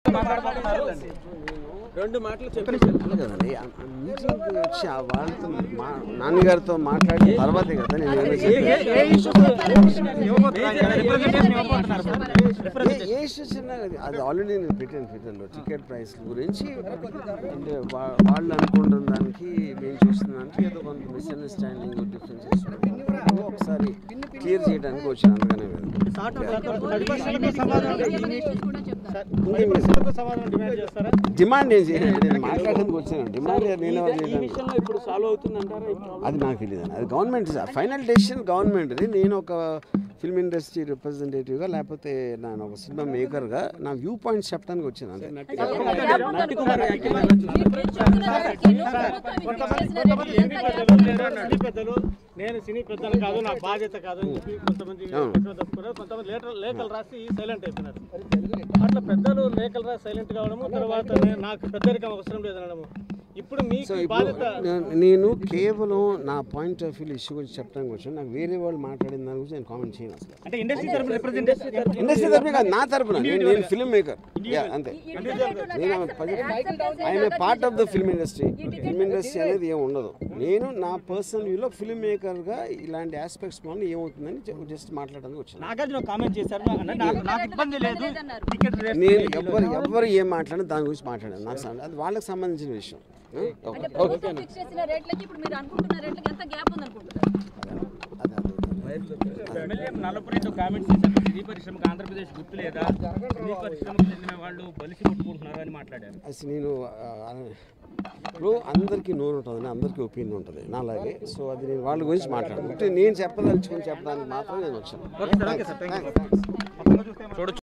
రెండు మాటలు చెప్పేసి అంతే కదండి ఆ మీటింగ్కి వచ్చి ఆ వాళ్ళతో మా నాన్నగారితో మాట్లాడిన తర్వాతే కదా నేను ఏమైనా చెప్పేది. ఏ- ఏ ఇష్యూస్ ఉన్నా అది అది ఆల్రెడీ నేను పెట్టాను ట్విట్టర్లో టికెట్ ప్రైస్ గురించి అంటే వా- వాళ్ళు అనుకుంటున్న దానికి మేము చూస్తున్న దానికి ఏదో కొంత మిస్అండర్స్టాండింగ్ డిఫరెన్సెస్ ఒకసారి క్లియర్ చేయడానికి వచ్చాను అందుకనే కదా. డిమాండ్ ఏం చేయలేదు నేను మాట్లాడడానికి వచ్చాను డిమాండ్ నేను ఎవరు ఈ చేయలేదు విషయంలో ఇప్పుడు సాల్వ్ అవుతుందంటారా ఈ ప్రాబ్లం అది నాకు తెలియదు అది గవర్నమెంట్ ఫైనల్ డెసిషన్ గవర్నమెంట్ది నేను ఒక ఫిల్మ్ ఇండస్ట్రీ రిప్రజెంటేటివ్గా లేకపోతే నేను ఒక సినిమా మేకర్గా నా వ్యూ పాయింట్స్ చెప్పడానికి వచ్చాను అంతే నటి కుమార్ వ్యాఖ్యలు సినీ పెద్దలు నేను సినీ పెద్దలు కాదు నా బాధ్యత కాదు అని చెప్పి కొంతమంది విశ్వాసం తప్పుకున్నారు. కొంతమంది లేటర్ లేఖలు రాసి సైలెంట్ అయిపోయినారు అట్లా పెద్దలు లేఖలు రాసి సైలెంట్ కావడము తర్వాత నేను- నాకు పెద్దరికం అవసరం లేదనడము ఇప్పుడు సో మీకు ఇప్పుడు బాధ్యత నేను- నేను కేవలం నా పాయింట్ ఆఫ్ వ్యూ ఇష్యూ గురించి చెప్పడానికి వచ్చాను నాకు వేరే వాళ్ళు మాట్లాడిన దాని గురించి నేను కామెంట్ చేయను అసలు అంటే ఇండస్ట్రీ తరఫున రిప్రజెంటేషన్ ఇండస్ట్రీ తరఫున కాదు నా తరపున నేను నేను ఫిల్మ్ మేకర్ అంతే నేను I'm part of the film industry film industry అనేది ఏమి ఉండదు నేను నా పర్సనల్ వ్యూలో ఫిల్మ్ మేకర్గా ఇలాంటి ఆస్పెక్ట్స్ వల్ల ఏమవుతుందని జస్ట్ మాట్లాడడానికి వచ్చాను నాగార్జున కామెంట్ చేశారు అంటే నాకు నాకు ఇబ్బంది లేదు టికెట్ రేట్ నేను ఎవ్వరు ఎవ్వరు ఏం మాట్లాడినా దాని గురించి మాట్లాడాను నాకు సం- అది వాళ్ళకి సంబంధించిన విషయం ఆ? ఓకే. అంటే ప్రభుత్వం ఫిక్స్ చేసిన రేట్లకి ఇప్పుడు మీరు అనుకుంటున్న రేట్లకి ఎంత గ్యాప్ ఉంది అనుకుంటున్నారు అదే అదే ఎమ్మెల్యే నల్లపురెడ్డి కామెంట్స్ చేశారు సినీ పరిశ్రమకు ఆంధ్రప్రదేశ్ గుర్తు లేదా సినీ పరిశ్రమకు చెందిన వాళ్ళు బలిసి కొట్టుకుంటున్నారు అని మాట్లాడారు అసలు నేను ఆ, ఇప్పుడు అందరికీ నోరు ఉంటుంది అందరికీ ఒపీనియన్ ఉంటుంది నా అలాగే సో అది నేను వాళ్ళ గురించి మాట్లాడను అంటే నేను చెప్పదలుచుకొని చెప్పడానికి మాత్రం నేను వచ్చాను Thanks. Thanks. చూడొచ్చు